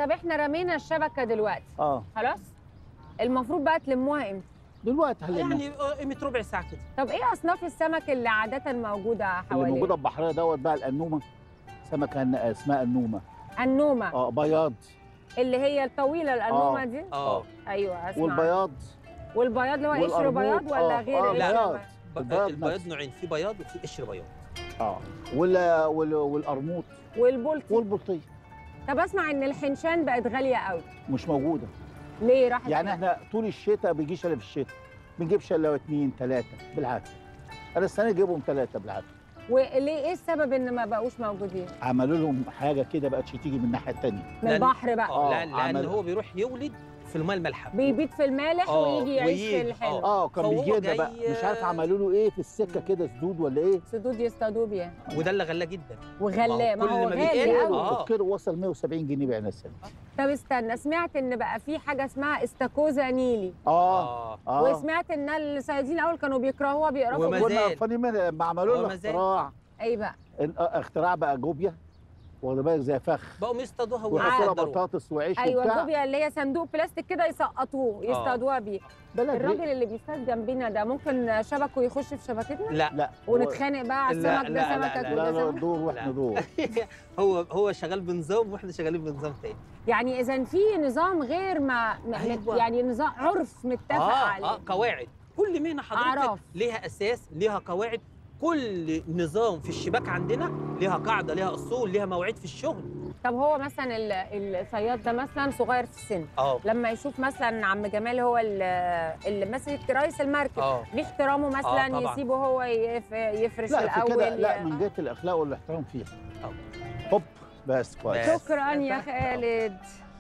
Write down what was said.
طب احنا رمينا الشبكه دلوقتي اه خلاص المفروض بقى تلموها امتى دلوقتي هلمها يعني قيمه ربع ساعه كده طب ايه اصناف السمك اللي عاده موجوده اللي حوالينا موجوده في بحريه دوت بقى الانومه سمكه ن- اسمها النومه النومه اه بياض اللي هي الطويله الانومه آه. دي اه ايوه اسمع والبياض والبياض اللي هو قشر والقرموط. بياض ولا آه، غير آه، قشر بياض. بياض؟ ب- البياض البياض نفسه. نوعين في بياض وفي قشر بياض اه وال وال والقرموط والبولتي والبلطيه طب اسمع ان الحنشان بقت غاليه قوي مش موجوده ليه راحت يعني فين؟ احنا طول الشتاء بيجيش الا في الشتاء بنجيبش الا اثنين ثلاثه بالعافيه انا السنه جايبهم ثلاثه بالعافيه وليه ايه السبب ان ما بقوش موجودين عملوا لهم حاجه كده بقتش تيجي من الناحيه الثانيه من لأن- البحر بقى اه آه، لان, لأن عمل- هو بيروح يولد في الماء المالحه بيبيت في المالح آه، ويجي يعيش في ويجي، الحلو آه. اه كان فهو بيجي لنا بقى جاي- مش عارف عملوا له ايه في السكه كده سدود ولا ايه سدود يصطادوه بيها وده اللي غلاه جدا وغلاه ما ما هو هو كل ما غالي بيقل- قوي آه. التفكير وصل 170 جنيه بعنا السنه طب استنى سمعت ان بقى في حاجه اسمها استاكوزا نيلي اه اه وسمعت ان الصيادين الاول كانوا بيكرهوها بيقرفوا وما منها. كنا زال. قرفانين منها لما عملوا وما لنا زال. اختراع ايه بقى ان- آه، اختراع بقى جوبيا واخد بالك زي فخ بقوا يصطادوها ويحطوا لها ويصدروها بطاطس وعيش ايوه وبتاع الجوبيا اللي هي صندوق بلاستيك كده يسقطوه يصطادوها بيه بلد الراجل ري- اللي بيصطاد جنبنا ده ممكن شبكه يخش في شبكتنا لا لا هو- ونتخانق بقى على لا، السمك ده لا، لا، سمكك لا، وده لا لا سمك دور واحنا لا. دور هو هو شغال بنظام واحنا شغالين بنظام تاني يعني اذا في نظام غير ما ما- أيوة. يعني نظام عرف متفق اه عليه اه قواعد كل مهنه حضرتك أعراف. ليها اساس ليها قواعد كل نظام في الشباك عندنا ليها قاعده ليها اصول ليها مواعيد في الشغل طب هو مثلا ال- الصياد ده مثلا صغير في السن اه لما يشوف مثلا عم جمال هو ال- اللي ماسك رئيس المركب اه ليه احترامه مثلا طبعاً. يسيبه هو يف- يفرش لا في الاول كده لا ي- من جهه الاخلاق والاحترام فيها آه. هوب بس كويس بس. شكرا يا خالد